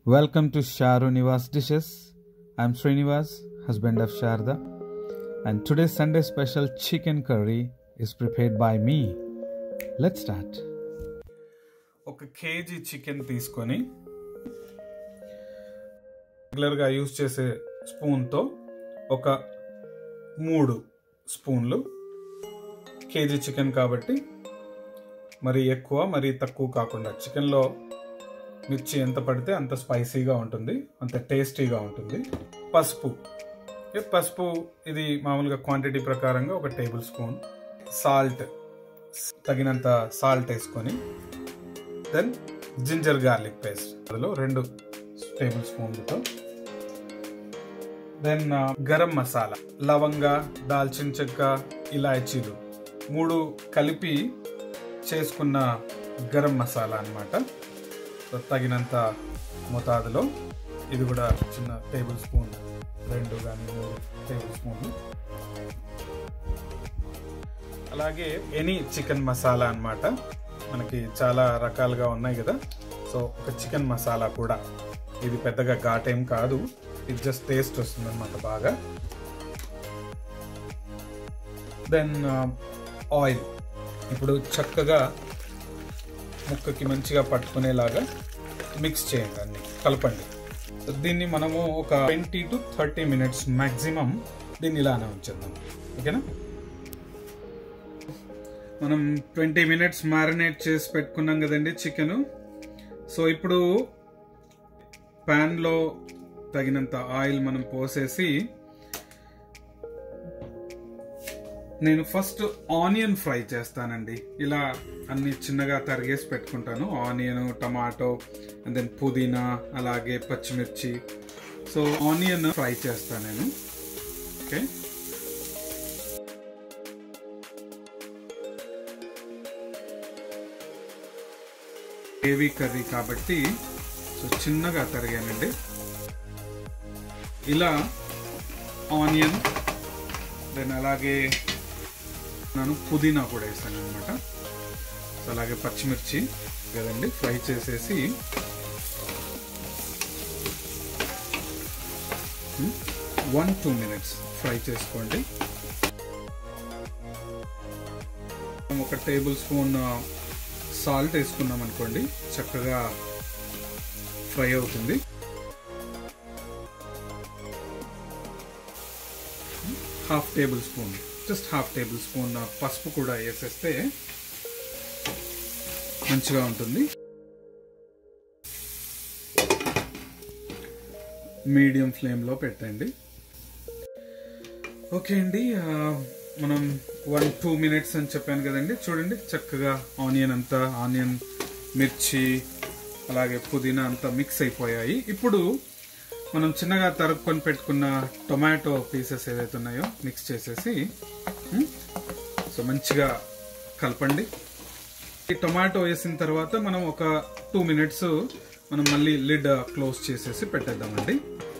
Welcome to Sharu Nivas Dishes. I'm Srinivas, husband of Sharda, and today's Sunday special chicken curry is prepared by me. Let's start. ఒక KG chicken తీసుకొని రెగ్యులర్గా use చేసే స్పూన్తో ఒక మూడు స్పూన్లు KG chicken కాబట్టి మరి ఎక్కువ మరి తక్కువ కాకుండా చికెన్లో మిర్చి ఎంత పడితే అంత స్పైసీగా ఉంటుంది అంత టేస్టీగా ఉంటుంది పసుపు ఈ పసుపు ఇది మామూలుగా క్వాంటిటీ ప్రకారంగా ఒక టేబుల్ స్పూన్ సాల్ట్ తగినంత సాల్ట్ వేసుకొని దెన్ జింజర్ గార్లిక్ పేస్ట్ అందులో రెండు టేబుల్ స్పూన్లతో దెన్ గరం మసాలా లవంగ దాల్చిన చెక్క ఇలాచీలు మూడు కలిపి చేసుకున్న గరం మసాలా అన్నమాట సో తగినంత మోతాదులో ఇది కూడా చిన్న టేబుల్ స్పూన్ రెండు కానీ మూడు టేబుల్ స్పూన్లు అలాగే ఎనీ చికెన్ మసాలా అన్నమాట మనకి చాలా రకాలుగా ఉన్నాయి కదా సో ఒక చికెన్ మసాలా కూడా ఇది పెద్దగా ఘాటేం కాదు ఇది జస్ట్ టేస్ట్ వస్తుంది అనమాట బాగా దెన్ ఆయిల్ ఇప్పుడు చక్కగా ముక్కకి మంచిగా పట్టుకునేలాగా మిక్స్ చేయండి అన్ని కలపండి సో దీన్ని మనము ఒక twenty to thirty minutes maximum దీన్ని ఇలానే ఉంచేద్దాం ఓకేనా మనం ట్వంటీ మినిట్స్ మ్యారినేట్ చేసి పెట్టుకున్నాం కదండి చికెన్ సో ఇప్పుడు ప్యాన్లో తగినంత ఆయిల్ మనం పోసేసి నేను ఫస్ట్ ఆనియన్ ఫ్రై చేస్తానండి ఇలా అన్ని చిన్నగా తరిగేసి పెట్టుకుంటాను ఆనియన్ టమాటో అండ్ దెన్ పుదీనా అలాగే పచ్చిమిర్చి సో ఆనియన్ ఫ్రై చేస్తాను నేను ఓకే గ్రేవీ కర్రీ కాబట్టి సో చిన్నగా తరిగానండి ఇలా ఆనియన్ దెన్ అలాగే నేను పుదీనా కూడా వేసాను అనమాట సో అలాగే పచ్చిమిర్చి కదండి ఫ్రై చేసేసి వన్ టూ మినిట్స్ ఫ్రై చేసుకోండి ఒక టేబుల్ స్పూన్ సాల్ట్ వేసుకున్నాం అనుకోండి చక్కగా ఫ్రై అవుతుంది half tablespoon just half tablespoon పసుపు కూడా వేసేస్తే మంచిగా ఉంటుంది మీడియం ఫ్లేమ్లో పెట్టండి ఓకే అండి మనం వన్ టూ మినిట్స్ అని చెప్పాను కదండి చూడండి చక్కగా ఆనియన్ అంతా ఆనియన్ మిర్చి అలాగే పుదీనా అంతా మిక్స్ అయిపోయాయి ఇప్పుడు మనం చిన్నగా తరుక్కొని పెట్టుకున్న టొమాటో పీసెస్ ఏదైతే ఉన్నాయో మిక్స్ చేసేసి సో మంచిగా కలపండి ఈ టొమాటో వేసిన తర్వాత మనం ఒక టూ మినిట్స్ మనం మళ్ళీ లిడ్ క్లోజ్ చేసేసి పెట్టేద్దామండి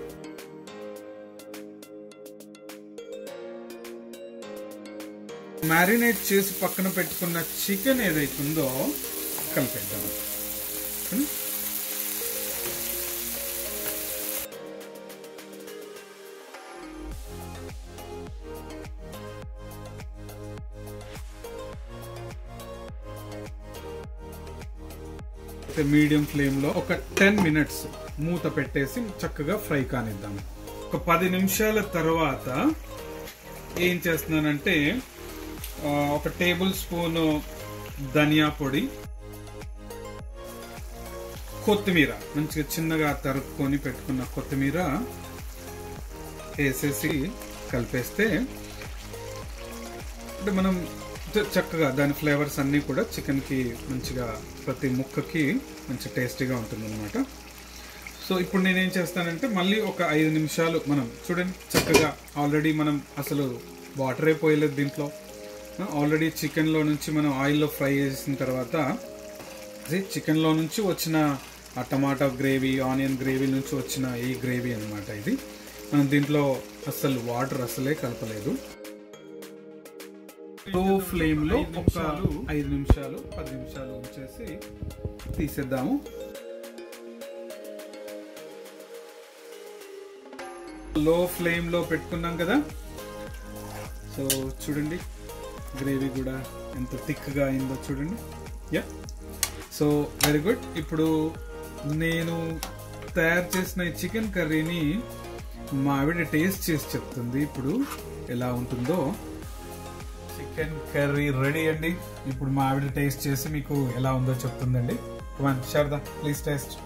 మ్యారినేట్ చేసి పక్కన పెట్టుకున్న చికెన్ ఏదైతే ఉందో కలిపేద్దాం మీడియం ఫ్లేమ్లో ఒక టెన్ మినిట్స్ మూత పెట్టేసి చక్కగా ఫ్రై కానిద్దాం ఒక పది నిమిషాల తర్వాత ఏం చేస్తున్నానంటే ఒక టేబుల్ స్పూన్ ధనియా పొడి కొత్తిమీర మంచిగా చిన్నగా తరుక్కొని పెట్టుకున్న కొత్తిమీర వేసేసి కలిపేస్తే అంటే మనం చక్కగా దాని ఫ్లేవర్స్ అన్నీ కూడా చికెన్కి మంచిగా ప్రతి ముక్కకి మంచి టేస్టీగా ఉంటుంది అనమాట సో ఇప్పుడు నేనేం చేస్తానంటే మళ్ళీ ఒక ఐదు నిమిషాలు మనం చూడండి చక్కగా ఆల్రెడీ మనం అసలు వాటరే పోయలేదు దీంట్లో ఆల్రెడీ చికెన్లో నుంచి మనం ఆయిల్లో ఫ్రై చేసిన తర్వాత చికెన్లో నుంచి వచ్చిన ఆ టమాటా గ్రేవీ ఆనియన్ గ్రేవీ నుంచి వచ్చిన ఈ గ్రేవీ అనమాట ఇది మనం దీంట్లో అసలు వాటర్ అసలే కలపలేదు లో ఫ్లేమ్లో ఒక ఐదు నిమిషాలు పది నిమిషాలు ఉంచేసి తీసేద్దాము లో ఫ్లేమ్లో పెట్టుకున్నాం కదా సో చూడండి గ్రేవీ కూడా ఎంత థిక్గా అయిందో చూడండి యా సో వెరీ గుడ్ ఇప్పుడు నేను తయారు చేసిన ఈ చికెన్ కర్రీని మా ఆవిడ టేస్ట్ చేసి చెప్తుంది ఇప్పుడు ఎలా ఉంటుందో చికెన్ కర్రీ రెడీ అండి ఇప్పుడు మా ఆవిడ టేస్ట్ చేసి మీకు ఎలా ఉందో చెప్తుందండి come on Sharada please taste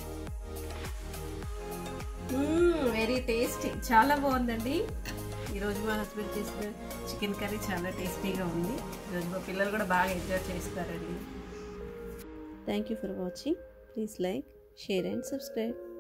very tasty చాలా బాగుందండి ఈరోజు మా హస్బెండ్ చేసిన చికెన్ కర్రీ చాలా టేస్టీగా ఉంది ఈరోజు మా పిల్లలు కూడా బాగా ఎంజాయ్ చేస్తారండి Thank you for watching. Please like, share and subscribe.